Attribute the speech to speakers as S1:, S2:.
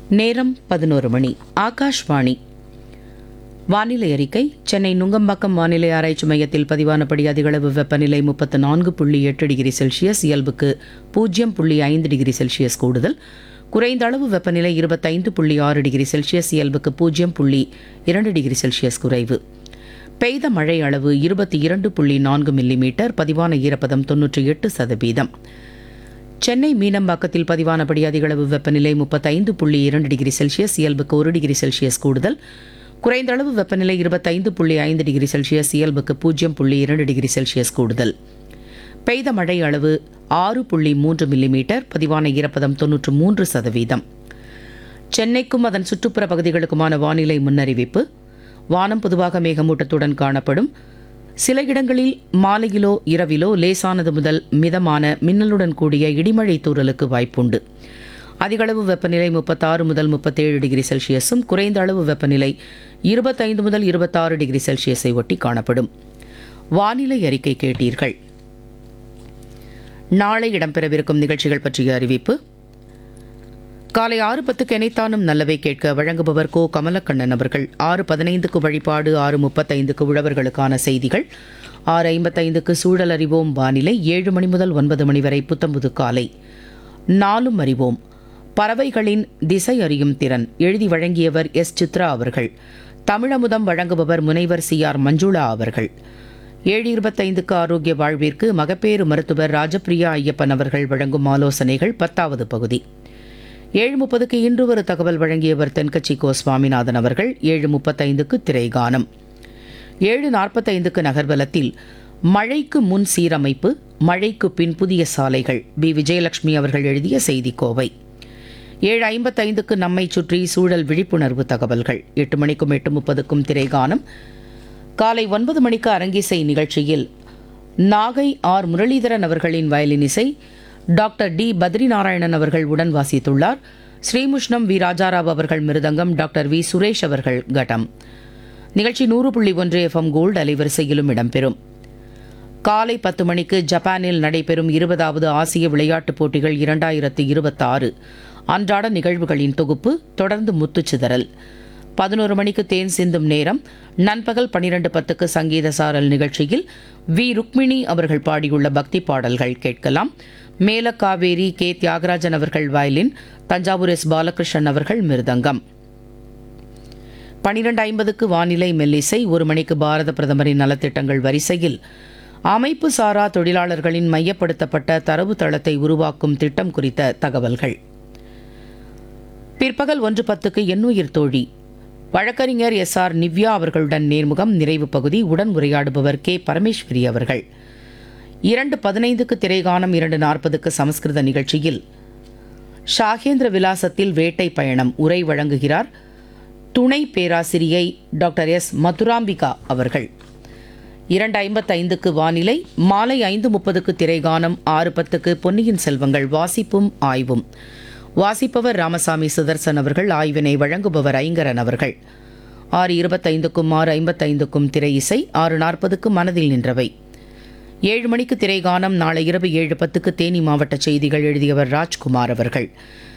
S1: நேரம் பதினோரு மணி ஆகாஷ்வாணி வானிலை அறிக்கை சென்னை நுங்கம்பாக்கம் வானிலை ஆராய்ச்சி மையத்தில் பதிவானபடி அதிகளவு வெப்பநிலை முப்பத்து நான்கு புள்ளி எட்டு டிகிரி செல்சியஸ் இயல்புக்கு பூஜ்ஜியம் புள்ளி ஐந்து டிகிரி செல்சியஸ் கூடுதல் குறைந்த அளவு வெப்பநிலை இருபத்தைந்து புள்ளி ஆறு டிகிரி செல்சியஸ் இயல்புக்கு பூஜ்ஜியம் புள்ளி இரண்டு டிகிரி செல்சியஸ் குறைவு பெய்த மழை அளவு இருபத்தி இரண்டு புள்ளி நான்கு மில்லிமீட்டர் பதிவான ஈரப்பதம் தொன்னூற்றி எட்டு சதவீதம் சென்னை மீனம்பாக்கத்தில் பதிவானபடி அதிகளவு வெப்பநிலை முப்பத்தைந்து புள்ளி இரண்டு டிகிரி செல்சியஸ் இயல்புக்கு ஒரு டிகிரி செல்சியஸ் கூடுதல் குறைந்த அளவு வெப்பநிலை இருபத்தைந்து புள்ளி ஐந்து டிகிரி செல்சியஸ் இயல்புக்கு பூஜ்ஜியம் புள்ளி இரண்டு டிகிரி செல்சியஸ் கூடுதல் பெய்த மழை அளவு ஆறு புள்ளி மூன்று மில்லிமீட்டர் பதிவான ஈரப்பதம் தொன்னூற்று மூன்று சதவீதம் சென்னைக்கும் அதன் சுற்றுப்புற பகுதிகளுக்குமான வானிலை முன்னறிவிப்பு வானம் பொதுவாக மேகமூட்டத்துடன் காணப்படும் சில இடங்களில் மாலையிலோ இரவிலோ லேசானது முதல் மிதமான மின்னலுடன் கூடிய இடிமழை தூறலுக்கு வாய்ப்புண்டு அதிகளவு வெப்பநிலை முப்பத்தாறு முதல் முப்பத்தேழு டிகிரி செல்சியஸும் குறைந்த அளவு வெப்பநிலை இருபத்தைந்து முதல் இருபத்தாறு டிகிரி செல்சியஸை ஒட்டி காணப்படும் வானிலை அறிக்கை கேட்டீர்கள் நாளை இடம்பெறவிருக்கும் நிகழ்ச்சிகள் பற்றிய அறிவிப்பு காலை ஆறு பத்துக்கு எனைத்தானும் நல்லவை கேட்க வழங்குபவர் கோ கமலக்கண்ணன் அவர்கள் ஆறு பதினைந்துக்கு வழிபாடு ஆறு முப்பத்தைந்துக்கு உழவர்களுக்கான செய்திகள் ஆறு ஐம்பத்தைந்துக்கு சூழல் அறிவோம் வானிலை ஏழு மணி முதல் ஒன்பது மணி வரை புத்தம்புது காலை நாலும் அறிவோம் பறவைகளின் திசை அறியும் திறன் எழுதி வழங்கியவர் எஸ் சித்ரா அவர்கள் தமிழமுதம் வழங்குபவர் முனைவர் சி ஆர் மஞ்சுளா அவர்கள் ஏழு இருபத்தைந்துக்கு ஆரோக்கிய வாழ்விற்கு மகப்பேறு மருத்துவர் ராஜபிரியா ஐயப்பன் அவர்கள் வழங்கும் ஆலோசனைகள் பத்தாவது பகுதி ஏழு முப்பதுக்கு இன்று ஒரு தகவல் வழங்கியவர் தென்கட்சி கோ சுவாமிநாதன் அவர்கள் ஏழு முப்பத்தைந்துக்கு திரைகானம் ஏழு நாற்பத்தைந்துக்கு நகர்வலத்தில் மழைக்கு முன் சீரமைப்பு மழைக்கு பின் புதிய சாலைகள் பி விஜயலட்சுமி அவர்கள் எழுதிய செய்தி கோவை ஏழு ஐம்பத்தைந்துக்கு நம்மை சுற்றி சூழல் விழிப்புணர்வு தகவல்கள் எட்டு மணிக்கும் எட்டு முப்பதுக்கும் திரைகானம் காலை ஒன்பது மணிக்கு அரங்கிசை நிகழ்ச்சியில் நாகை ஆர் முரளிதரன் அவர்களின் வயலின் இசை டாக்டர் டி பத்ரிநாராயணன் அவர்கள் உடன் வாசித்துள்ளார் ஸ்ரீமுஷ்ணம் வி ராஜாராவ் அவர்கள் மிருதங்கம் டாக்டர் வி சுரேஷ் அவர்கள் கட்டம் நிகழ்ச்சி நூறு புள்ளி ஒன்று எஃப்எம் கோல்டு அலைவரிசையிலும் இடம்பெறும் காலை பத்து மணிக்கு ஜப்பானில் நடைபெறும் இருபதாவது ஆசிய விளையாட்டுப் போட்டிகள் இரண்டாயிரத்து இருபத்தாறு அன்றாட நிகழ்வுகளின் தொகுப்பு தொடர்ந்து முத்துச்சிதறல் பதினோரு மணிக்கு தேன் சிந்தும் நேரம் நண்பகல் பனிரெண்டு பத்துக்கு சங்கீத சாரல் நிகழ்ச்சியில் வி ருக்மிணி அவர்கள் பாடியுள்ள பக்தி பாடல்கள் கேட்கலாம் மேலக்காவேரி கே தியாகராஜன் அவர்கள் வயலின் தஞ்சாவூர் எஸ் பாலகிருஷ்ணன் அவர்கள் மிருதங்கம் பனிரெண்டு ஐம்பதுக்கு வானிலை மெல்லிசை ஒரு மணிக்கு பாரத பிரதமரின் நலத்திட்டங்கள் வரிசையில் அமைப்பு சாரா தொழிலாளர்களின் மையப்படுத்தப்பட்ட தரவு தளத்தை உருவாக்கும் திட்டம் குறித்த தகவல்கள் பிற்பகல் ஒன்று பத்துக்கு எண்ணுயிர் தோழி வழக்கறிஞர் எஸ் ஆர் நிவ்யா அவர்களுடன் நேர்முகம் நிறைவு பகுதி உடன் உரையாடுபவர் கே பரமேஸ்வரி அவர்கள் இரண்டு பதினைந்துக்கு திரைகானம் இரண்டு நாற்பதுக்கு சமஸ்கிருத நிகழ்ச்சியில் ஷாகேந்திர விலாசத்தில் வேட்டை பயணம் உரை வழங்குகிறார் துணை பேராசிரியை டாக்டர் எஸ் மதுராம்பிகா அவர்கள் இரண்டு ஐம்பத்தைந்துக்கு வானிலை மாலை ஐந்து முப்பதுக்கு திரைகானம் ஆறு பத்துக்கு பொன்னியின் செல்வங்கள் வாசிப்பும் ஆய்வும் வாசிப்பவர் ராமசாமி சுதர்சன் அவர்கள் ஆய்வினை வழங்குபவர் ஐங்கரன் அவர்கள் ஆறு இருபத்தைந்துக்கும் ஆறு ஐம்பத்தைந்துக்கும் திரை இசை ஆறு நாற்பதுக்கு மனதில் நின்றவை ஏழு மணிக்கு திரைகானம் நாளை இரவு ஏழு பத்துக்கு தேனி மாவட்ட செய்திகள் எழுதியவர் ராஜ்குமார் அவர்கள்